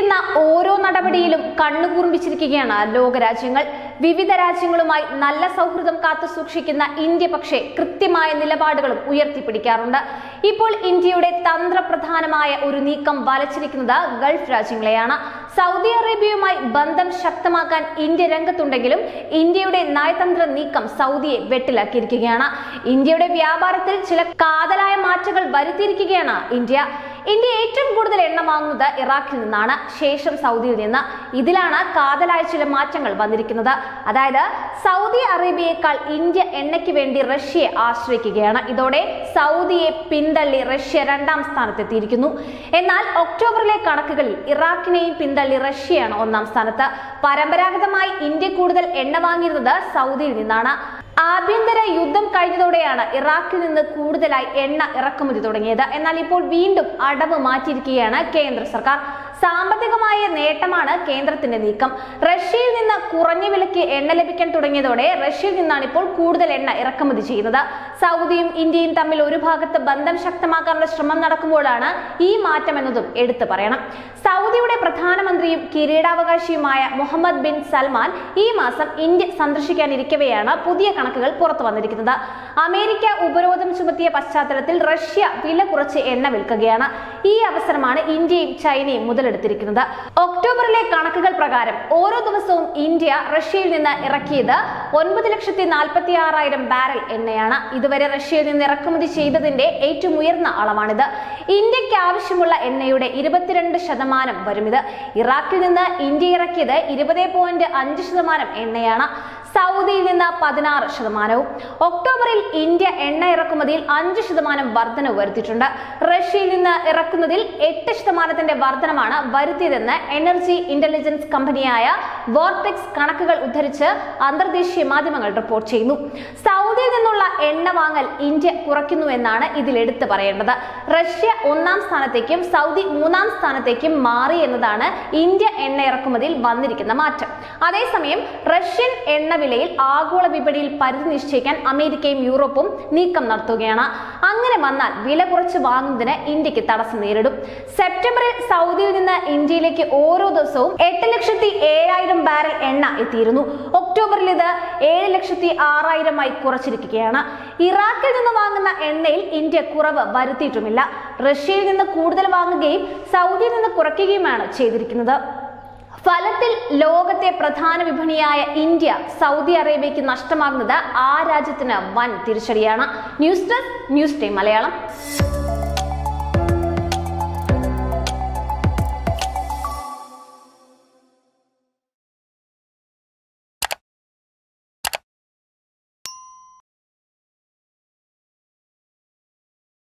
സ്വീകരിക്കുന്ന ഓരോ നടപടിയിലും കണ്ണുകൂർമ്മിച്ചിരിക്കുകയാണ് ലോകരാജ്യങ്ങൾ വിവിധ രാജ്യങ്ങളുമായി നല്ല സൗഹൃദം കാത്തു സൂക്ഷിക്കുന്ന ഇന്ത്യ പക്ഷേ കൃത്യമായ നിലപാടുകളും ഉയർത്തിപ്പിടിക്കാറുണ്ട് ഇപ്പോൾ ഇന്ത്യയുടെ തന്ത്രപ്രധാനമായ ഒരു നീക്കം വലച്ചിരിക്കുന്നത് ഗൾഫ് രാജ്യങ്ങളെയാണ് സൗദി അറേബ്യയുമായി ബന്ധം ശക്തമാക്കാൻ ഇന്ത്യ രംഗത്തുണ്ടെങ്കിലും ഇന്ത്യയുടെ നയതന്ത്ര നീക്കം സൗദിയെ വെട്ടിലാക്കിയിരിക്കുകയാണ് ഇന്ത്യയുടെ വ്യാപാരത്തിൽ ചില കാതലായ മാറ്റങ്ങൾ വരുത്തിയിരിക്കുകയാണ് ഇന്ത്യ ഇന്ത്യ ഏറ്റവും കൂടുതൽ എണ്ണ വാങ്ങുന്നത് ഇറാഖിൽ നിന്നാണ് ശേഷം സൗദിയിൽ നിന്ന് ഇതിലാണ് കാതലായ ചില മാറ്റങ്ങൾ വന്നിരിക്കുന്നത് അതായത് സൗദി അറേബ്യയേക്കാൾ ഇന്ത്യ എണ്ണയ്ക്ക് വേണ്ടി റഷ്യയെ ആശ്രയിക്കുകയാണ് ഇതോടെ സൗദിയെ പിന്തള്ളി റഷ്യ രണ്ടാം സ്ഥാനത്തെത്തിയിരിക്കുന്നു എന്നാൽ ഒക്ടോബറിലെ കണക്കുകളിൽ ഇറാഖിനെയും പിന്തള്ളി റഷ്യയാണ് ഒന്നാം സ്ഥാനത്ത് പരമ്പരാഗതമായി ഇന്ത്യ കൂടുതൽ എണ്ണ വാങ്ങിയിരുന്നത് സൗദിയിൽ നിന്നാണ് ആഭ്യന്തര യുദ്ധം കഴിഞ്ഞതോടെയാണ് ഇറാഖിൽ നിന്ന് കൂടുതലായി എണ്ണ ഇറക്കുമതി തുടങ്ങിയത് എന്നാൽ ഇപ്പോൾ വീണ്ടും അടവ് മാറ്റിയിരിക്കുകയാണ് കേന്ദ്ര സർക്കാർ സാമ്പത്തികമായ നേട്ടമാണ് കേന്ദ്രത്തിന്റെ നീക്കം റഷ്യയിൽ നിന്ന് കുറഞ്ഞ വിലയ്ക്ക് എണ്ണ ലഭിക്കാൻ തുടങ്ങിയതോടെ റഷ്യയിൽ നിന്നാണ് ഇപ്പോൾ കൂടുതൽ എണ്ണ ഇറക്കുമതി ചെയ്യുന്നത് സൗദിയും ഇന്ത്യയും തമ്മിൽ ഒരു ഭാഗത്ത് ബന്ധം ശക്തമാക്കാനുള്ള ശ്രമം നടക്കുമ്പോഴാണ് ഈ മാറ്റം എന്നതും എടുത്തു പറയണം സൗദിയുടെ പ്രധാനമന്ത്രിയും കിരീടാവകാശിയുമായ മുഹമ്മദ് ബിൻ സൽമാൻ ഈ മാസം ഇന്ത്യ സന്ദർശിക്കാനിരിക്കവെയാണ് പുതിയ കണക്കുകൾ പുറത്തു വന്നിരിക്കുന്നത് അമേരിക്ക ഉപരോധം ചുമത്തിയ പശ്ചാത്തലത്തിൽ റഷ്യ വില കുറച്ച് എണ്ണ വിൽക്കുകയാണ് ഈ അവസരമാണ് ഇന്ത്യയും ചൈനയും മുതലെടുത്തിരിക്കുന്നത് ഒക്ടോബറിലെ കണക്കുകൾ പ്രകാരം ഓരോ ദിവസവും ഇന്ത്യ റഷ്യയിൽ നിന്ന് ഇറക്കിയത് ഒൻപത് ലക്ഷത്തി നാൽപ്പത്തി ആറായിരം ബാരൽ എണ്ണയാണ് ഇതുവരെ റഷ്യയിൽ നിന്ന് ഇറക്കുമതി ചെയ്തതിന്റെ ഏറ്റവും ഉയർന്ന അളവാണിത് ഇന്ത്യക്ക് ആവശ്യമുള്ള എണ്ണയുടെ ഇരുപത്തിരണ്ട് ശതമാനം വരും ഇത് ഇറാഖിൽ നിന്ന് ഇന്ത്യ ഇറക്കിയത് ഇരുപത് പോയിന്റ് അഞ്ച് ശതമാനം എണ്ണയാണ് സൗദിയിൽ നിന്ന് പതിനാറ് ശതമാനവും ഒക്ടോബറിൽ ഇന്ത്യ എണ്ണ ഇറക്കുമതിയിൽ അഞ്ച് ശതമാനം വർധനവ് വരുത്തിയിട്ടുണ്ട് റഷ്യയിൽ നിന്ന് ഇറക്കുന്നതിൽ എട്ട് ശതമാനത്തിന്റെ വർധനമാണ് വരുത്തിയതെന്ന് എനർജി ഇന്റലിജൻസ് കമ്പനിയായ വോർട്ടെക്സ് കണക്കുകൾ ഉദ്ധരിച്ച് അന്തർദേശീയ മാധ്യമങ്ങൾ റിപ്പോർട്ട് ചെയ്യുന്നു സൗദിയിൽ നിന്നുള്ള എണ്ണ വാങ്ങൽ ഇന്ത്യ കുറയ്ക്കുന്നു എന്നാണ് ഇതിൽ എടുത്തു പറയേണ്ടത് റഷ്യ ഒന്നാം സ്ഥാനത്തേക്കും സൗദി മൂന്നാം സ്ഥാനത്തേക്കും മാറി എന്നതാണ് ഇന്ത്യ എണ്ണ ഇറക്കുമതിയിൽ വന്നിരിക്കുന്ന മാറ്റം അതേസമയം റഷ്യൻ എണ്ണ വിലയിൽ ആഗോള വിപണിയിൽ പരിധി നിശ്ചയിക്കാൻ അമേരിക്കയും യൂറോപ്പും നീക്കം നടത്തുകയാണ് അങ്ങനെ വന്നാൽ വില കുറച്ച് വാങ്ങുന്നതിന് ഇന്ത്യക്ക് തടസ്സം നേരിടും സെപ്റ്റംബറിൽ സൗദിയിൽ നിന്ന് ഇന്ത്യയിലേക്ക് ഓരോ ദിവസവും എട്ട് ലക്ഷത്തി ഏഴായിരം ബാരൽ എണ്ണ എത്തിയിരുന്നു ഒക്ടോബറിൽ ഇത് ഏഴ് ലക്ഷത്തി ആറായിരമായി കുറച്ചിരിക്കുകയാണ് ഇറാഖിൽ നിന്ന് വാങ്ങുന്ന എണ്ണയിൽ ഇന്ത്യ കുറവ് വരുത്തിയിട്ടുമില്ല റഷ്യയിൽ നിന്ന് കൂടുതൽ വാങ്ങുകയും സൗദിയിൽ നിന്ന് കുറയ്ക്കുകയുമാണ് ചെയ്തിരിക്കുന്നത് ഫലത്തിൽ ലോകത്തെ പ്രധാന വിപണിയായ ഇന്ത്യ സൗദി അറേബ്യയ്ക്ക് നഷ്ടമാകുന്നത് ആ രാജ്യത്തിന് വൻ തിരിച്ചടിയാണ് news desk News Time Malayalam